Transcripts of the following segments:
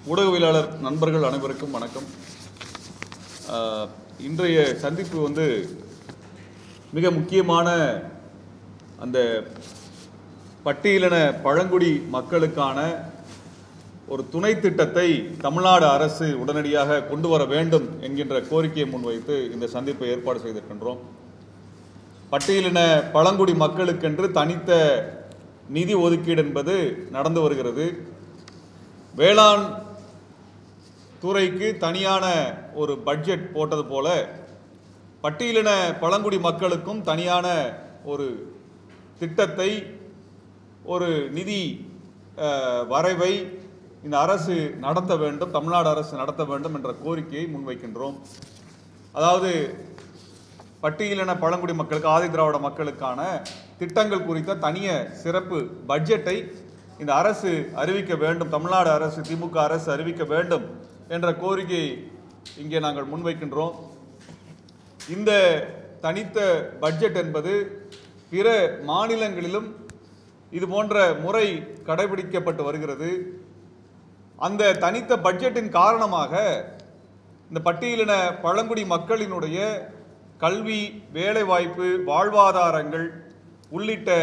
ஊடகவியலாளர் நண்பர்கள் அனைவருக்கும் வணக்கம் ஆஹ், இன்றைய சந்திப்பு வந்து மிக முக்கியமான அந்த பட்டியலின பழங்குடி மக்களுக்கான ஒரு துணை திட்டத்தை தமிழ்நாடு அரசு உடனடியாக கொண்டு வர வேண்டும் என்கின்ற கோரிக்கையை முன்வைத்து இந்த சந்திப்பை ஏற்பாடு செய்திருக்கின்றோம் பட்டியலின பழங்குடி மக்களுக்கென்று தனித்த நிதி ஒதுக்கீடு என்பது நடந்து வருகிறது வேளாண் துறைக்கு தனியான ஒரு பட்ஜெட் போட்டது போல பட்டியலின பழங்குடி மக்களுக்கும் தனியான ஒரு திட்டத்தை ஒரு நிதி அஹ், வரைவை இந்த அரசு நடத்த வேண்டும் தமிழ்நாடு அரசு நடத்த வேண்டும் என்ற கோரிக்கையை முன்வைக்கின்றோம் அதாவது பட்டியலின பழங்குடி மக்களுக்கு ஆதி திராவிட மக்களுக்கான திட்டங்கள் குறித்த தனிய சிறப்பு பட்ஜெட்டை இந்த அரசு அறிவிக்க வேண்டும் தமிழ்நாடு அரசு திமுக அரசு அறிவிக்க வேண்டும் என்ற கோரிக்கையை இங்கே நாங்கள் முன்வைக்கின்றோம் இந்த தனித்த பட்ஜெட் என்பது பிற மாநிலங்களிலும் இது போன்ற முறை கடைபிடிக்கப்பட்டு வருகிறது அந்த தனித்த பட்ஜெட்டின் காரணமாக இந்த பட்டியலின பழங்குடி மக்களினுடைய கல்வி வேலைவாய்ப்பு வாழ்வாதாரங்கள் உள்ளிட்ட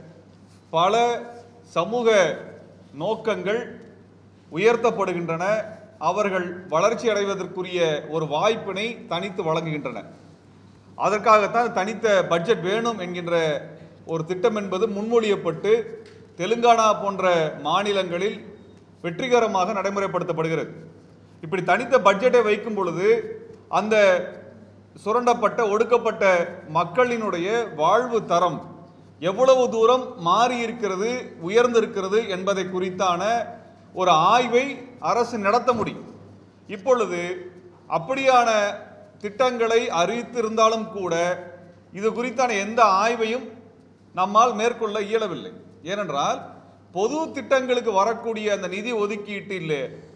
பல சமூக நோக்கங்கள் உயர்த்தப்படுகின்றன அவர்கள் வளர்ச்சி அடைவதற்குரிய ஒரு வாய்ப்பினை தனித்து வழங்குகின்றன அதற்காகத்தான் தனித்த பட்ஜெட் வேணும் என்கின்ற ஒரு திட்டம் என்பது முன்மொழியப்பட்டு தெலுங்கானா போன்ற மாநிலங்களில் வெற்றிகரமாக நடைமுறைப்படுத்தப்படுகிறது இப்படி தனித்த பட்ஜெட்டை வைக்கும் பொழுது அந்த சுரண்டப்பட்ட ஒடுக்கப்பட்ட மக்களினுடைய வாழ்வு தரம் எவ்வளவு தூரம் மாறி இருக்கிறது உயர்ந்திருக்கிறது என்பதை குறித்தான ஒரு ஆய்வை அரசு நடத்த முடியும் இப்பொழுது அப்படியான திட்டங்களை அறிவித்திருந்தாலும் கூட இது குறித்தான எந்த ஆய்வையும் நம்மால் மேற்கொள்ள இயலவில்லை ஏனென்றால் பொது திட்டங்களுக்கு வரக்கூடிய அந்த நிதி ஒதுக்கீட்டில்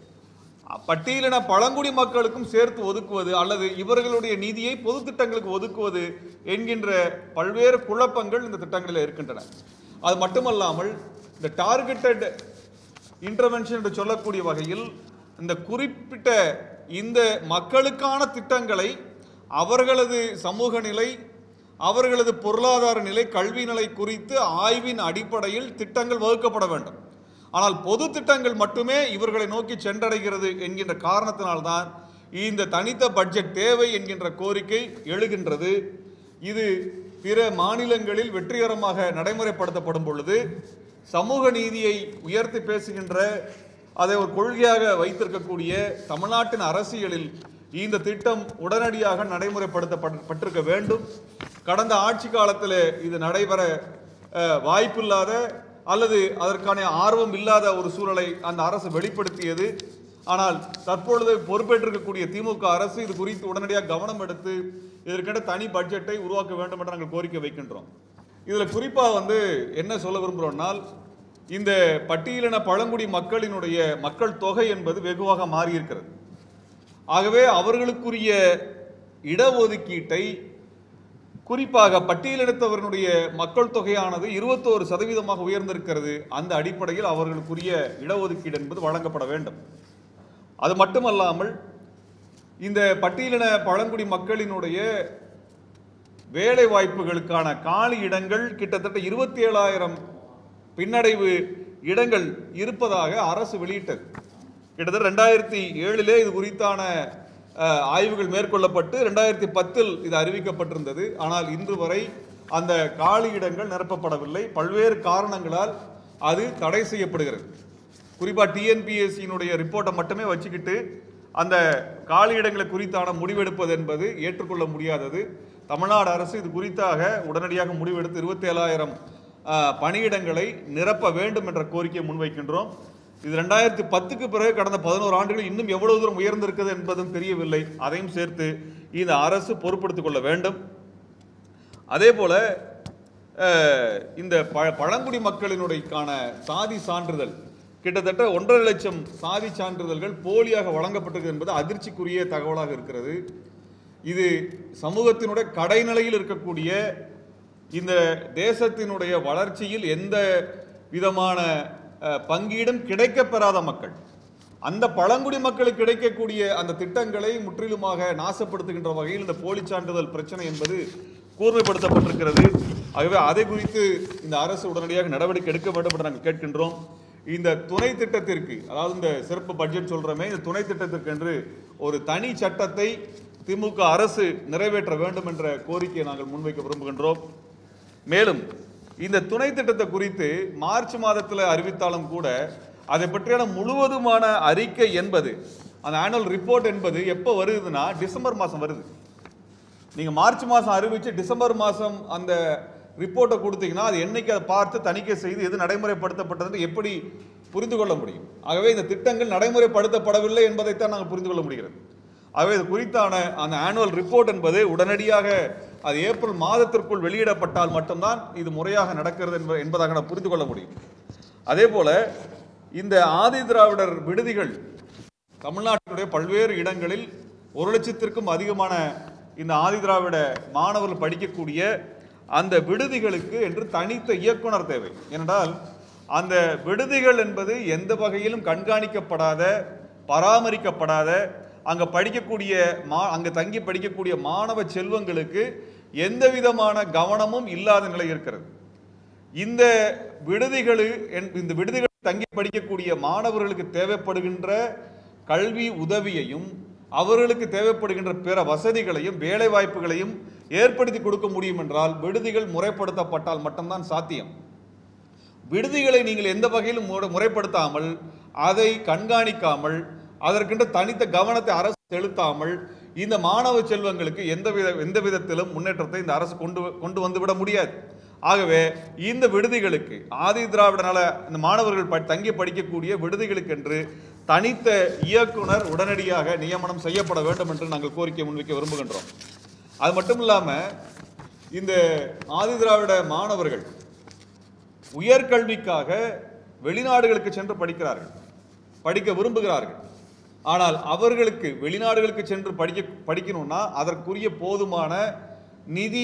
பட்டியலின பழங்குடி மக்களுக்கும் சேர்த்து ஒதுக்குவது அல்லது இவர்களுடைய நிதியை பொது திட்டங்களுக்கு ஒதுக்குவது என்கின்ற பல்வேறு குழப்பங்கள் இந்த திட்டங்களில் இருக்கின்றன அது மட்டுமல்லாமல் இந்த டார்கெட்டட் இன்டர்வென்ஷன் என்று சொல்லக்கூடிய வகையில் இந்த குறிப்பிட்ட இந்த மக்களுக்கான திட்டங்களை அவர்களது சமூக நிலை அவர்களது பொருளாதார நிலை கல்வி நிலை குறித்து ஆய்வின் அடிப்படையில் திட்டங்கள் வகுக்கப்பட வேண்டும் ஆனால் பொது திட்டங்கள் மட்டுமே இவர்களை நோக்கி சென்றடைகிறது என்கின்ற காரணத்தினால்தான் இந்த தனித்த பட்ஜெட் தேவை என்கின்ற கோரிக்கை எழுகின்றது இது பிற மாநிலங்களில் வெற்றிகரமாக நடைமுறைப்படுத்தப்படும் பொழுது சமூக நீதியை உயர்த்தி பேசுகின்ற அதை ஒரு கொள்கையாக வைத்திருக்கக்கூடிய தமிழ்நாட்டின் அரசியலில் இந்த திட்டம் உடனடியாக நடைமுறைப்படுத்தப்பட்டிருக்க வேண்டும் கடந்த ஆட்சி காலத்தில் இது நடைபெற அஹ், வாய்ப்பில்லாத அல்லது அதற்கான ஆர்வம் இல்லாத ஒரு சூழலை அந்த அரசு வெளிப்படுத்தியது ஆனால் தற்பொழுது பொறுப்பேற்றிருக்கக்கூடிய திமுக அரசு இது குறித்து உடனடியாக கவனம் எடுத்து இதற்கென தனி பட்ஜெட்டை உருவாக்க வேண்டும் என்று நாங்கள் கோரிக்கை வைக்கின்றோம் இதில் குறிப்பாக வந்து என்ன சொல்ல விரும்புகிறோம்னால் இந்த பட்டியலின பழங்குடி மக்களினுடைய மக்கள் தொகை என்பது வெகுவாக மாறியிருக்கிறது ஆகவே அவர்களுக்குரிய இடஒதுக்கீட்டை குறிப்பாக பட்டியலினத்தவர்களுடைய மக்கள் தொகையானது இருபத்தோரு சதவீதமாக உயர்ந்திருக்கிறது அந்த அடிப்படையில் அவர்களுக்குரிய இடஒதுக்கீடு என்பது வழங்கப்பட வேண்டும் அது மட்டுமல்லாமல் இந்த பட்டியலின பழங்குடி மக்களினுடைய வேலை வாய்ப்புகளுக்கான காலி இடங்கள் கிட்டத்தட்ட இருபத்தி ஏழாயிரம் பின்னடைவு இடங்கள் இருப்பதாக அரசு வெளியிட்டது கிட்டத்தட்ட ரெண்டாயிரத்தி ஏழிலே இது குறித்தான அஹ், ஆய்வுகள் மேற்கொள்ளப்பட்டு ரெண்டாயிரத்தி பத்தில் இது அறிவிக்கப்பட்டிருந்தது ஆனால் இன்று வரை அந்த காலி இடங்கள் நிரப்பப்படவில்லை பல்வேறு காரணங்களால் அது தடை செய்யப்படுகிறது குறிப்பாக டிஎன்பிஎஸ்சியினுடைய ரிப்போர்ட்டை மட்டுமே வச்சுக்கிட்டு அந்த காலி இடங்களை குறித்தான முடிவெடுப்பது என்பது ஏற்றுக்கொள்ள முடியாதது தமிழ்நாடு அரசு இது குறித்தாக உடனடியாக முடிவெடுத்து இருபத்தி ஏழாயிரம் பணியிடங்களை நிரப்ப வேண்டும் என்ற கோரிக்கையை முன்வைக்கின்றோம் இது ரெண்டாயிரத்தி பத்துக்கு பிறகு கடந்த பதினோரு ஆண்டுகள் இன்னும் எவ்வளவு தூரம் உயர்ந்திருக்கிறது என்பதும் தெரியவில்லை அதையும் சேர்த்து இந்த அரசு பொறுப்படுத்திக் கொள்ள வேண்டும் அதே போல அஹ், இந்த ப பழங்குடி மக்களினுடையக்கான சாதி சான்றிதழ் கிட்டத்தட்ட ஒன்றரை லட்சம் சாதி சான்றிதழ்கள் போலியாக வழங்கப்பட்டிருக்கு என்பது அதிர்ச்சிக்குரிய தகவலாக இருக்கிறது இது சமூகத்தினுடைய கடைநிலையில் இருக்கக்கூடிய இந்த தேசத்தினுடைய வளர்ச்சியில் எந்த விதமான அஹ், பங்கீடும் கிடைக்கப்பெறாத மக்கள் அந்த பழங்குடி மக்களுக்கு கிடைக்கக்கூடிய அந்த திட்டங்களை முற்றிலுமாக நாசப்படுத்துகின்ற வகையில் இந்த போலி சான்றிதழ் பிரச்சனை என்பது கூர்மைப்படுத்தப்பட்டிருக்கிறது ஆகவே அதை குறித்து இந்த அரசு உடனடியாக நடவடிக்கை எடுக்க வேண்டும் என்று நாங்கள் கேட்கின்றோம் இந்த துணை திட்டத்திற்கு அதாவது இந்த சிறப்பு பட்ஜெட் சொல்றோமே இந்த துணை திட்டத்திற்கு என்று ஒரு தனி சட்டத்தை திமுக அரசு நிறைவேற்ற வேண்டும் என்ற கோரிக்கையை நாங்கள் முன்வைக்க விரும்புகின்றோம் மேலும் இந்த துணை திட்டத்தை குறித்து மார்ச் மாதத்தில் அறிவித்தாலும் கூட அதை பற்றியான முழுவதுமான அறிக்கை என்பது அந்த ஆனுவல் ரிப்போர்ட் என்பது எப்போ வருதுன்னா டிசம்பர் மாதம் வருது நீங்கள் மார்ச் மாதம் அறிவித்து டிசம்பர் மாதம் அந்த ரிப்போர்ட்டை கொடுத்தீங்கன்னா அது என்னைக்கு அதை பார்த்து தணிக்கை செய்து எது நடைமுறைப்படுத்தப்பட்டதுன்னு எப்படி புரிந்து கொள்ள முடியும் ஆகவே இந்த திட்டங்கள் நடைமுறைப்படுத்தப்படவில்லை என்பதைத்தான் நாங்கள் புரிந்து கொள்ள முடிகிறது ஆகவே இது குறித்தான அந்த ஆனுவல் ரிப்போர்ட் என்பது உடனடியாக அது ஏப்ரல் மாதத்திற்குள் வெளியிடப்பட்டால் மட்டும்தான் இது முறையாக நடக்கிறது என்ப என்பதாக நாம் புரிந்து கொள்ள முடியும் அதே போல இந்த ஆதி திராவிடர் விடுதிகள் தமிழ்நாட்டினுடைய பல்வேறு இடங்களில் ஒரு லட்சத்திற்கும் அதிகமான இந்த ஆதி திராவிட மாணவர்கள் படிக்கக்கூடிய அந்த விடுதிகளுக்கு என்று தனித்த இயக்குனர் தேவை ஏனென்றால் அந்த விடுதிகள் என்பது எந்த வகையிலும் கண்காணிக்கப்படாத பராமரிக்கப்படாத அங்க படிக்கக்கூடிய மா அங்க தங்கி படிக்கக்கூடிய மாணவ செல்வங்களுக்கு எந்த விதமான கவனமும் இல்லாத நிலை இருக்கிறது இந்த விடுதிகள் இந்த விடுதிகள் தங்கி படிக்கக்கூடிய மாணவர்களுக்கு தேவைப்படுகின்ற கல்வி உதவியையும் அவர்களுக்கு தேவைப்படுகின்ற பிற வசதிகளையும் வேலை வாய்ப்புகளையும் ஏற்படுத்தி கொடுக்க முடியும் என்றால் விடுதிகள் முறைப்படுத்தப்பட்டால் மட்டும்தான் சாத்தியம் விடுதிகளை நீங்கள் எந்த வகையிலும் முறை- முறைப்படுத்தாமல் அதை கண்காணிக்காமல் அதற்கென்று தனித்த கவனத்தை அரசு செலுத்தாமல் இந்த மாணவ செல்வங்களுக்கு எந்த வித எந்த விதத்திலும் முன்னேற்றத்தை இந்த அரசு கொண்டு கொண்டு வந்து விட முடியாது ஆகவே இந்த விடுதிகளுக்கு ஆதி திராவிட நல இந்த மாணவர்கள் ப- தங்கி படிக்கக்கூடிய விடுதிகளுக்கென்று தனித்த இயக்குனர் உடனடியாக நியமனம் செய்யப்பட வேண்டும் என்று நாங்கள் கோரிக்கை முன்வைக்க விரும்புகின்றோம் அது மட்டும் இல்லாம இந்த ஆதி திராவிட மாணவர்கள் உயர்கல்விக்காக வெளிநாடுகளுக்கு சென்று படிக்கிறார்கள் படிக்க விரும்புகிறார்கள் ஆனால் அவர்களுக்கு வெளிநாடுகளுக்கு சென்று படிக்க படிக்கணும்னா அதற்குரிய போதுமான நிதி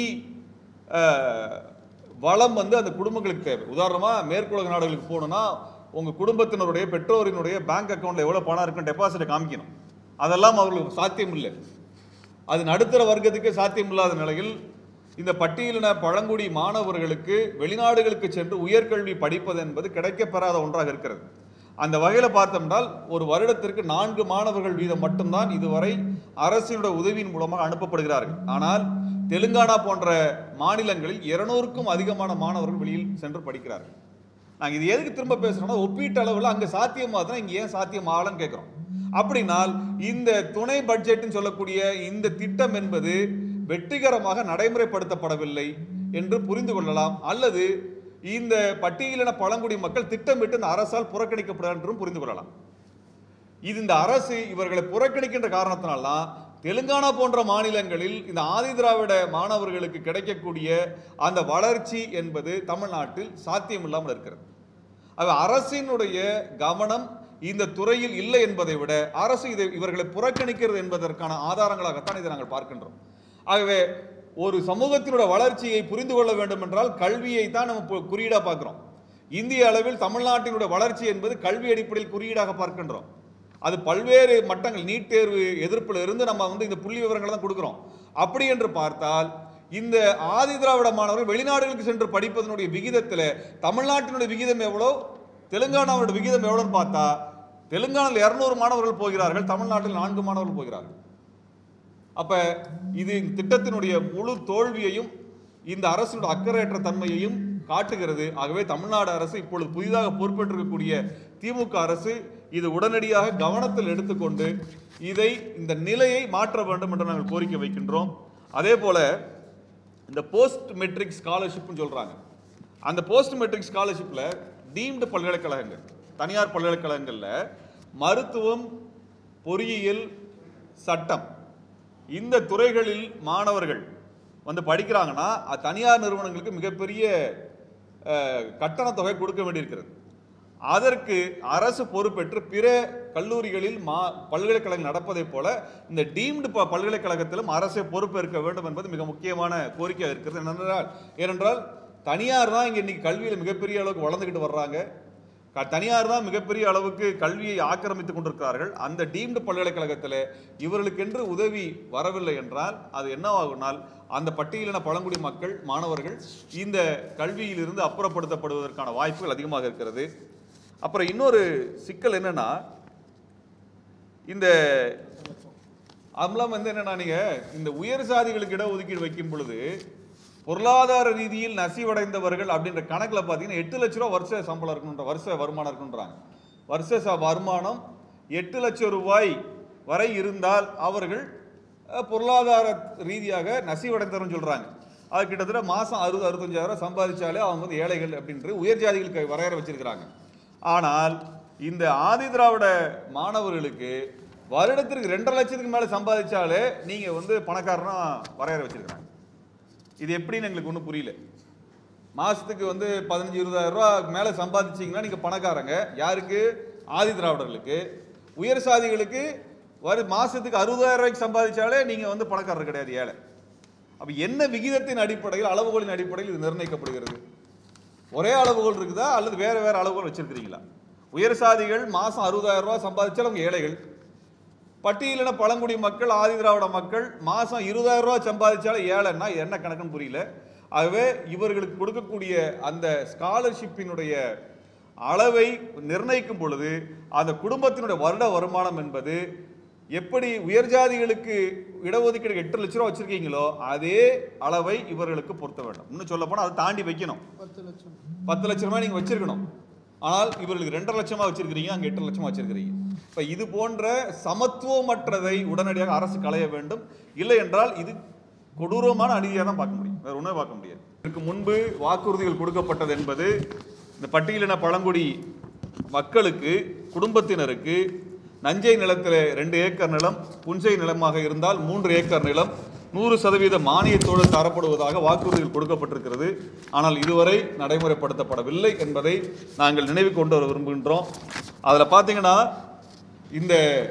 அஹ், வளம் வந்து அந்த குடும்பங்களுக்கு தேவை உதாரணமாக மேற்குலக நாடுகளுக்கு போகணும்னா உங்கள் குடும்பத்தினருடைய பெற்றோரினுடைய பேங்க் அக்கௌண்ட்டில் எவ்வளோ பணம் இருக்குன்னு டெபாசிட்டை காமிக்கணும் அதெல்லாம் அவர்களுக்கு சாத்தியம் இல்லை அது நடுத்தர வர்க்கத்துக்கே சாத்தியமில்லாத நிலையில் இந்த பட்டியலின பழங்குடி மாணவர்களுக்கு வெளிநாடுகளுக்கு சென்று உயர்கல்வி படிப்பது என்பது கிடைக்கப்பெறாத ஒன்றாக இருக்கிறது அந்த வகையில் பார்த்தோம்னால் ஒரு வருடத்திற்கு நான்கு மாணவர்கள் வீதம் மட்டும்தான் இதுவரை அரசினுடைய உதவியின் மூலமாக அனுப்பப்படுகிறார்கள் ஆனால் தெலுங்கானா போன்ற மாநிலங்களில் இருநூறுக்கும் அதிகமான மாணவர்கள் வெளியில் சென்று படிக்கிறார்கள் நாங்கள் இது எதுக்கு திரும்ப பேசுறோம்னா ஒப்பீட்டு அளவில் அங்கே சாத்தியமாகுதுன்னா இங்கே ஏன் சாத்தியம் ஆகலன்னு கேட்குறோம் அப்படினால் இந்த துணை பட்ஜெட்னு சொல்லக்கூடிய இந்த திட்டம் என்பது வெற்றிகரமாக நடைமுறைப்படுத்தப்படவில்லை என்று புரிந்து கொள்ளலாம் அல்லது இந்த பட்டியலின பழங்குடி மக்கள் திட்டமிட்டு இந்த அரசால் புறக்கணிக்கப்படுகிறார் என்றும் புரிந்து கொள்ளலாம் இது இந்த அரசு இவர்களை புறக்கணிக்கின்ற காரணத்தினால்தான் தெலுங்கானா போன்ற மாநிலங்களில் இந்த ஆதி திராவிட மாணவர்களுக்கு கிடைக்கக்கூடிய அந்த வளர்ச்சி என்பது தமிழ்நாட்டில் சாத்தியம் இல்லாமல் இருக்கிறது அது அரசினுடைய கவனம் இந்த துறையில் இல்லை என்பதை விட அரசு இதை இவர்களை புறக்கணிக்கிறது என்பதற்கான ஆதாரங்களாகத்தான் இதை நாங்கள் பார்க்கின்றோம் ஆகவே ஒரு சமூகத்தினுடைய வளர்ச்சியை புரிந்து கொள்ள வேண்டும் என்றால் கல்வியை தான் நம்ம இப்போ குறியீடாக பார்க்கிறோம் இந்திய அளவில் தமிழ்நாட்டினுடைய வளர்ச்சி என்பது கல்வி அடிப்படையில் குறியீடாக பார்க்கின்றோம் அது பல்வேறு மட்டங்கள் நீட் தேர்வு எதிர்ப்பில் இருந்து நம்ம வந்து இந்த புள்ளி விவரங்களை தான் கொடுக்குறோம் அப்படி என்று பார்த்தால் இந்த ஆதி திராவிட மாணவர்கள் வெளிநாடுகளுக்கு சென்று படிப்பதனுடைய விகிதத்தில் தமிழ்நாட்டினுடைய விகிதம் எவ்வளோ தெலுங்கானாவோட விகிதம் எவ்வளோன்னு பார்த்தா தெலுங்கானாவில் இரநூறு மாணவர்கள் போகிறார்கள் தமிழ்நாட்டில் நான்கு மாணவர்கள் போகிறார்கள் அப்ப இது இந்த திட்டத்தினுடைய முழு தோல்வியையும் இந்த அரசுடைய அக்கறையற்ற தன்மையையும் காட்டுகிறது ஆகவே தமிழ்நாடு அரசு இப்பொழுது புதிதாக பொறுப்பேற்றிருக்கக்கூடிய திமுக அரசு இது உடனடியாக கவனத்தில் எடுத்துக்கொண்டு இதை இந்த நிலையை மாற்ற வேண்டும் என்று நாங்கள் கோரிக்கை வைக்கின்றோம் அதே போல இந்த போஸ்ட் மெட்ரிக் ஸ்காலர்ஷிப்னு சொல்றாங்க அந்த போஸ்ட் மெட்ரிக் ஸ்காலர்ஷிப்ல டீம்டு பல்கலைக்கழகங்கள் தனியார் பல்கலைக்கழகங்கள்ல மருத்துவம் பொறியியல் சட்டம் இந்த துறைகளில் மாணவர்கள் வந்து படிக்கிறாங்கன்னா அது தனியார் நிறுவனங்களுக்கு மிகப்பெரிய அஹ், கட்டணத் தொகை கொடுக்க வேண்டியிருக்கிறது அதற்கு அரசு பொறுப்பேற்று பிற கல்லூரிகளில் மா பல்கலைக்கழகம் நடப்பதைப் போல இந்த டீம்டு ப பல்கலைக்கழகத்திலும் அரசே பொறுப்பேற்க வேண்டும் என்பது மிக முக்கியமான கோரிக்கையாக இருக்கிறது ஏனென்றால் ஏனென்றால் தனியார் தான் இங்கே இன்னைக்கு கல்வியில் மிகப்பெரிய அளவுக்கு வளர்ந்துக்கிட்டு வர்றாங்க க- தனியார் தான் மிகப்பெரிய அளவுக்கு கல்வியை ஆக்கிரமித்துக் கொண்டிருக்கிறார்கள் அந்த டீம்டு பல்கலைக்கழகத்தில் இவர்களுக்கென்று உதவி வரவில்லை என்றால் அது என்னவாகுனால் அந்த பட்டியலின பழங்குடி மக்கள் மாணவர்கள் இந்த கல்வியிலிருந்து அப்புறப்படுத்தப்படுவதற்கான வாய்ப்புகள் அதிகமாக இருக்கிறது அப்புறம் இன்னொரு சிக்கல் என்னன்னா இந்த அம்லாம் வந்து என்னன்னா நீங்க இந்த உயர் சாதிகளுக்கு இடஒதுக்கீடு வைக்கும் பொழுது பொருளாதார ரீதியில் நசிவடைந்தவர்கள் அப்படின்ற கணக்குல பார்த்தீங்கன்னா எட்டு லட்ச ரூபா வருஷ சம்பளம் இருக்கணுன்ற வருஷ வருமானம் இருக்கணுன்றாங்க வருஷ ச- வருமானம் எட்டு லட்சம் ரூபாய் வரை இருந்தால் அவர்கள் அஹ், பொருளாதார ரீதியாக நசிவடைந்தவர்னு சொல்றாங்க அது கிட்டத்தட்ட மாசம் அறுபது அறுபத்தஞ்சாயிரம் சம்பாதிச்சாலே அவங்க வந்து ஏழைகள் அப்படின்ட்டு உயர் ஜாதிகளுக்கு வரையறை வச்சிருக்கிறாங்க ஆனால் இந்த ஆதி திராவிட மாணவர்களுக்கு வருடத்திற்கு ரெண்டரை லட்சத்துக்கு மேல சம்பாதிச்சாலே நீங்க வந்து பணக்காரனா வரையறை வச்சிருக்காங்க இது எப்படின்னு எங்களுக்கு ஒன்றும் புரியல மாசத்துக்கு வந்து பதினஞ்சு இருபதாயிரம் ரூபா மேல சம்பாதிச்சீங்கன்னா நீங்க பணக்காரங்க யாருக்கு ஆதி திராவிடர்களுக்கு உயர் சாதிகளுக்கு வரு மாசத்துக்கு அறுபதாயிரம் ரூபாய்க்கு சம்பாதிச்சாலே நீங்க வந்து பணக்காரர் கிடையாது ஏழை அப்ப என்ன விகிதத்தின் அடிப்படையில் அளவுகோலின் அடிப்படையில் இது நிர்ணயிக்கப்படுகிறது ஒரே அளவுகோல் இருக்குதா அல்லது வேற வேற அளவுகோல் வச்சிருக்கிறீங்களா உயர் சாதிகள் மாசம் அறுபதாயிரம் ரூபாய் சம்பாதிச்சாலும் அவங்க ஏழைகள் பட்டியலின பழங்குடி மக்கள் ஆதி திராவிட மக்கள் மாசம் இருபதாயிரம் ரூபாய் சம்பாதிச்சாலும் ஏழைன்னா என்ன கணக்குன்னு புரியல ஆகவே இவர்களுக்கு கொடுக்கக்கூடிய அந்த ஸ்காலர்ஷிப்பினுடைய அளவை நிர்ணயிக்கும் பொழுது அந்த குடும்பத்தினுடைய வருட வருமானம் என்பது எப்படி உயர் ஜாதிகளுக்கு இடஒதுக்கீடு எட்டு லட்ச ரூபா வச்சிருக்கீங்களோ அதே அளவை இவர்களுக்கு பொருத்த வேண்டும் இன்னும் சொல்ல போனால் அதை தாண்டி வைக்கணும் பத்து லட்சம் பத்து லட்சம் ரூபாய் நீங்க வச்சிருக்கணும் ஆனால் இவர்களுக்கு ரெண்டரை லட்சமா வச்சிருக்கிறீங்க அங்க எட்டு லட்சமா வச்சிருக்கிறீங்க இப்ப இது போன்ற சமத்துவமற்றதை உடனடியாக அரசு களைய வேண்டும் இல்லை என்றால் இது கொடூரமான அநீதியாக தான் பார்க்க முடியும் வேற ஒன்றுமே பார்க்க முடியாது இதற்கு முன்பு வாக்குறுதிகள் கொடுக்கப்பட்டது என்பது இந்த பட்டியலின பழங்குடி மக்களுக்கு குடும்பத்தினருக்கு நஞ்சை நிலத்தில் ரெண்டு ஏக்கர் நிலம் புஞ்சை நிலமாக இருந்தால் மூன்று ஏக்கர் நிலம் நூறு சதவீத மானியத்தோடு தரப்படுவதாக வாக்குறுதிகள் கொடுக்கப்பட்டிருக்கிறது ஆனால் இதுவரை நடைமுறைப்படுத்தப்படவில்லை என்பதை நாங்கள் நினைவு கொண்டு வர விரும்புகின்றோம் அதில் பார்த்தீங்கன்னா இந்த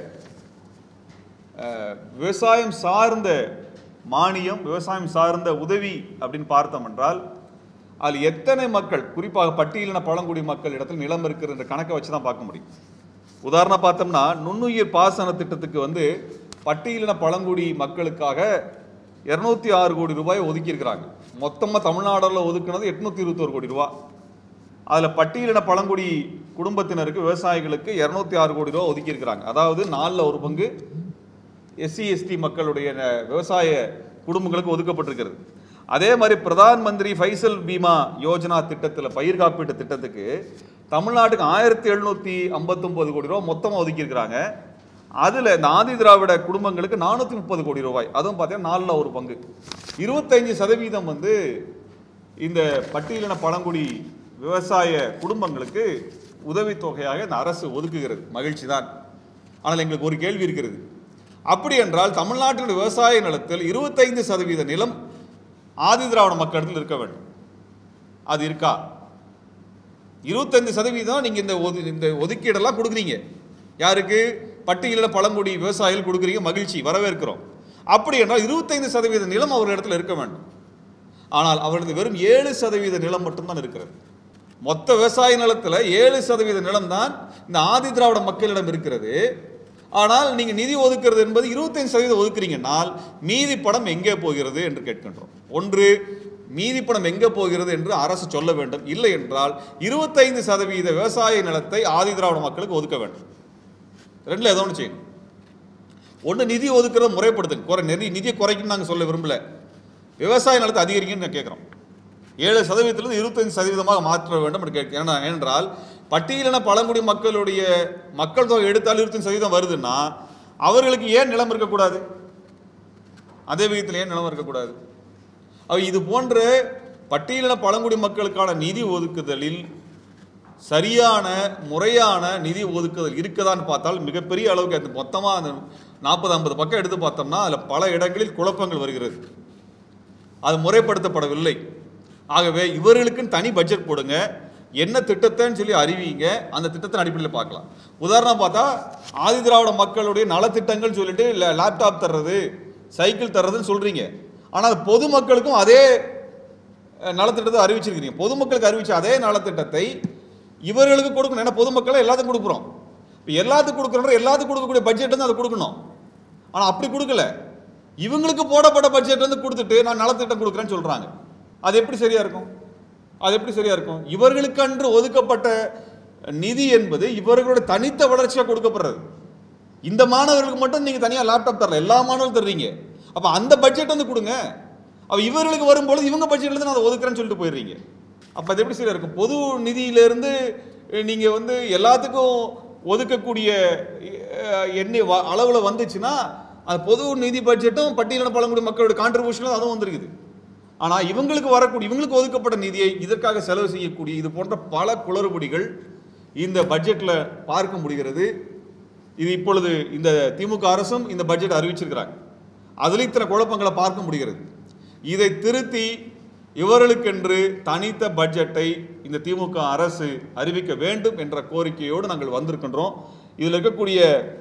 அஹ், விவசாயம் சார்ந்த மானியம் விவசாயம் சார்ந்த உதவி அப்படின்னு பார்த்தோம் என்றால் அதில் எத்தனை மக்கள் குறிப்பாக பட்டியலின பழங்குடி மக்கள் இடத்தில் நிலம் இருக்கிற கணக்கை வச்சு தான் பார்க்க முடியும் உதாரணம் பார்த்தோம்னா நுண்ணுயிர் பாசன திட்டத்துக்கு வந்து பட்டியலின பழங்குடி மக்களுக்காக இருநூத்தி ஆறு கோடி ரூபாய் ஒதுக்கியிருக்கிறாங்க மொத்தமாக தமிழ்நாடுல ஒதுக்குனது எட்நூத்தி இருபத்தோரு கோடி ரூபாய் அதில் பட்டியலின பழங்குடி குடும்பத்தினருக்கு விவசாயிகளுக்கு இரநூத்தி ஆறு கோடி ரூபா ஒதுக்கியிருக்கிறாங்க அதாவது நாலில் ஒரு பங்கு எஸ்சி எஸ்டி மக்களுடைய ந- விவசாய குடும்பங்களுக்கு ஒதுக்கப்பட்டிருக்கிறது அதே மாதிரி பிரதான் மந்திரி ஃபைசல் பீமா யோஜனா திட்டத்தில் பயிர் காப்பீட்டு திட்டத்துக்கு தமிழ்நாட்டுக்கு ஆயிரத்தி எழுநூற்றி ஐம்பத்தொம்பது கோடி ரூபா மொத்தமாக ஒதுக்கியிருக்கிறாங்க அதில் இந்த ஆதி திராவிட குடும்பங்களுக்கு நானூற்றி முப்பது கோடி ரூபாய் அதுவும் பார்த்தீங்கன்னா நாலில் ஒரு பங்கு இருபத்தைந்து சதவீதம் வந்து இந்த பட்டியலின பழங்குடி விவசாய குடும்பங்களுக்கு உதவித்தொகையாக இந்த அரசு ஒதுக்குகிறது மகிழ்ச்சி தான் ஆனால் எங்களுக்கு ஒரு கேள்வி இருக்கிறது அப்படி என்றால் தமிழ்நாட்டின் விவசாய நிலத்தில் இருபத்தைந்து சதவீத நிலம் ஆதி திராவிட மக்களிடத்தில் இருக்க வேண்டும் அது இருக்கா இருபத்தைந்து சதவீதம் நீங்க இந்த ஒது இந்த ஒதுக்கீடெல்லாம் கொடுக்குறீங்க யாருக்கு பட்டியலின பழங்குடி விவசாயிகள் கொடுக்குறீங்க மகிழ்ச்சி வரவேற்கிறோம் அப்படி என்றால் இருபத்தைந்து சதவீத நிலம் அவர்களிடத்தில் இருக்க வேண்டும் ஆனால் அவர்களது வெறும் ஏழு சதவீத நிலம் மட்டும்தான் இருக்கிறது மொத்த விவசாய நிலத்தில் ஏழு சதவீத நிலம் தான் இந்த ஆதி திராவிட மக்களிடம் இருக்கிறது ஆனால் நீங்க நிதி ஒதுக்குறது என்பது இருபத்தைந்து சதவீதம் ஒதுக்குறீங்கன்னால் மீதி பணம் எங்கே போகிறது என்று கேட்கின்றோம் ஒன்று மீதி பணம் எங்கே போகிறது என்று அரசு சொல்ல வேண்டும் இல்லை என்றால் இருபத்தைந்து சதவீத விவசாய நிலத்தை ஆதி திராவிட மக்களுக்கு ஒதுக்க வேண்டும் ரெண்டுல ஏதோ ஒன்று செய்யணும் ஒன்று நிதி ஒதுக்குறத முறைப்படுத்துங்க குறை நிதி நிதியை குறைக்குன்னு நாங்கள் சொல்ல விரும்பல விவசாய நிலத்தை அதிகரிக்கணும்னு நான் கேட்குறோம் ஏழு சதவீதத்திலிருந்து இருபத்தஞ்சு சதவீதமாக மாற்ற வேண்டும் என்று கேட்க ஏன்னா ஏனென்றால் பட்டியலின பழங்குடி மக்களுடைய மக்கள் தொகை எடுத்தால் இருபத்தஞ்சு சதவீதம் வருதுன்னா அவர்களுக்கு ஏன் நிலம் இருக்கக்கூடாது அதே விகிதத்தில் ஏன் நிலம் இருக்கக்கூடாது அவ இது போன்ற பட்டியலின பழங்குடி மக்களுக்கான நிதி ஒதுக்குதலில் சரியான முறையான நிதி ஒதுக்குதல் இருக்குதான்னு பார்த்தால் மிகப்பெரிய அளவுக்கு அந்த மொத்தமாக அந்த நாற்பது ஐம்பது பக்கம் எடுத்து பார்த்தோம்னா அதில் பல இடங்களில் குழப்பங்கள் வருகிறது அது முறைப்படுத்தப்படவில்லை ஆகவே இவர்களுக்குன்னு தனி பட்ஜெட் போடுங்க என்ன திட்டத்தைன்னு சொல்லி அறிவிங்க அந்த திட்டத்தின் அடிப்படையில் பார்க்கலாம் உதாரணம் பார்த்தா ஆதி திராவிட மக்களுடைய நலத்திட்டங்கள் சொல்லிட்டு ல- லேப்டாப் தர்றது சைக்கிள் தர்றதுன்னு சொல்றீங்க ஆனால் பொதுமக்களுக்கும் அதே அஹ், நலத்திட்டத்தை அறிவிச்சிருக்கிறீங்க பொதுமக்களுக்கு அறிவிச்ச அதே நலத்திட்டத்தை இவர்களுக்கு கொடுக்கணும் ஏன்னா பொதுமக்களை எல்லாத்துக்கும் கொடுக்குறோம் இப்போ எல்லாத்துக்கும் கொடுக்குறோம் எல்லாத்துக்கும் கொடுக்கக்கூடிய பட்ஜெட் வந்து அதை கொடுக்கணும் ஆனால் அப்படி கொடுக்கல இவங்களுக்கு போடப்பட்ட பட்ஜெட் வந்து கொடுத்துட்டு நான் நலத்திட்டம் கொடுக்குறேன்னு சொல்றாங்க அது எப்படி சரியா இருக்கும் அது எப்படி சரியா இருக்கும் இவர்களுக்கன்று ஒதுக்கப்பட்ட நிதி என்பது இவர்களுடைய தனித்த வளர்ச்சியாக கொடுக்கப்படுறது இந்த மாணவர்களுக்கு மட்டும் நீங்க தனியா லேப்டாப் தரல எல்லா மாணவர்களும் தர்றீங்க அப்ப அந்த பட்ஜெட் வந்து கொடுங்க அப்ப இவர்களுக்கு வரும்பொழுது இவங்க பட்ஜெட்ல இருந்து நான் அதை ஒதுக்குறேன்னு சொல்லிட்டு போயிடுறீங்க அப்ப அது எப்படி சரியா இருக்கும் பொது நிதியிலிருந்து அஹ், நீங்க வந்து எல்லாத்துக்கும் ஒதுக்கக்கூடிய அஹ், எண்ணெய் வ- அளவுல வந்துச்சுன்னா அது பொது நிதி பட்ஜெட்டும் பட்டியலின பழங்குடி மக்களோட கான்ட்ரிபியூஷனும் அதுவும் வந்திருக்குது ஆனா இவங்களுக்கு வரக்கூடிய இவங்களுக்கு ஒதுக்கப்பட்ட நிதியை இதற்காக செலவு செய்யக்கூடிய இது போன்ற பல குளறுபடிகள் இந்த பட்ஜெட்ல பார்க்க முடிகிறது இது இப்பொழுது இந்த திமுக அரசும் இந்த பட்ஜெட் அறிவிச்சிருக்கிறாங்க அதில் இத்தனை குழப்பங்களை பார்க்க முடிகிறது இதை திருத்தி இவர்களுக்கென்று தனித்த பட்ஜெட்டை இந்த திமுக அரசு அறிவிக்க வேண்டும் என்ற கோரிக்கையோடு நாங்கள் வந்திருக்கின்றோம் இதில் இருக்கக்கூடிய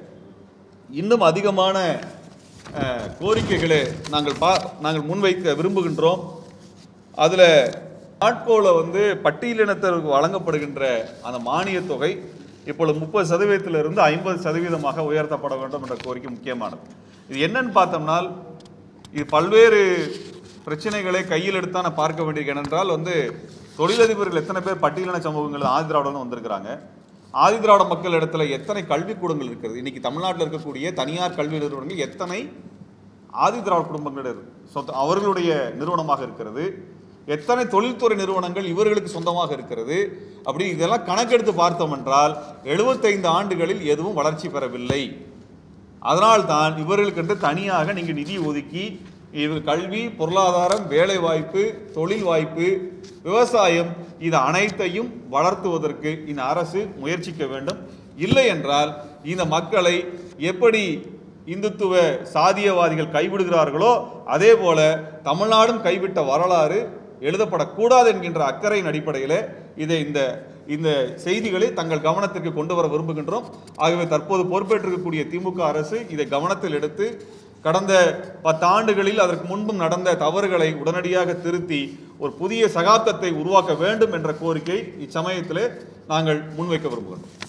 இன்னும் அதிகமான அஹ், கோரிக்கைகளை நாங்கள் பா நாங்கள் முன்வைக்க விரும்புகின்றோம் அதில் நாட்கோல வந்து பட்டியலினத்தருக்கு வழங்கப்படுகின்ற அந்த மானியத் தொகை இப்பொழுது முப்பது சதவீதத்திலிருந்து ஐம்பது சதவீதமாக உயர்த்தப்பட வேண்டும் என்ற கோரிக்கை முக்கியமானது இது என்னன்னு பார்த்தோம்னால் இது பல்வேறு பிரச்சனைகளை கையில் எடுத்து நான் பார்க்க வேண்டியது ஏனென்றால் வந்து தொழிலதிபர்கள் எத்தனை பேர் பட்டியலின சமூகங்கள் ஆதிதிராவிடம் வந்திருக்கிறாங்க ஆதிதிராவிட மக்கள் இடத்துல எத்தனை கல்விக்கூடங்கள் இருக்கிறது இன்னைக்கு தமிழ்நாட்டில் இருக்கக்கூடிய தனியார் கல்வி நிறுவனங்கள் எத்தனை ஆதி திராவிட குடும்பங்கள் சொந்த அவர்களுடைய நிறுவனமாக இருக்கிறது எத்தனை தொழில்துறை நிறுவனங்கள் இவர்களுக்கு சொந்தமாக இருக்கிறது அப்படி இதெல்லாம் கணக்கெடுத்து பார்த்தோம் என்றால் எழுபத்தைந்து ஆண்டுகளில் எதுவும் வளர்ச்சி பெறவில்லை அதனால்தான் இவர்களுக்கென்று தனியாக நீங்கள் நிதி ஒதுக்கி இவர் கல்வி பொருளாதாரம் வேலை வாய்ப்பு தொழில் வாய்ப்பு விவசாயம் இது அனைத்தையும் வளர்த்துவதற்கு இந்த அரசு முயற்சிக்க வேண்டும் இல்லை என்றால் இந்த மக்களை எப்படி இந்துத்துவ சாதியவாதிகள் கைவிடுகிறார்களோ அதே போல தமிழ்நாடும் கைவிட்ட வரலாறு எழுதப்படக்கூடாது என்கின்ற அக்கறையின் அடிப்படையில் இதை இந்த இந்த செய்திகளை தங்கள் கவனத்திற்கு கொண்டு வர விரும்புகின்றோம் ஆகவே தற்போது பொறுப்பேற்றிருக்கக்கூடிய திமுக அரசு இதை கவனத்தில் எடுத்து கடந்த பத்தாண்டுகளில் அதற்கு முன்பும் நடந்த தவறுகளை உடனடியாக திருத்தி ஒரு புதிய சகாப்தத்தை உருவாக்க வேண்டும் என்ற கோரிக்கை இச்சமயத்திலே நாங்கள் முன்வைக்க விரும்புகின்றோம்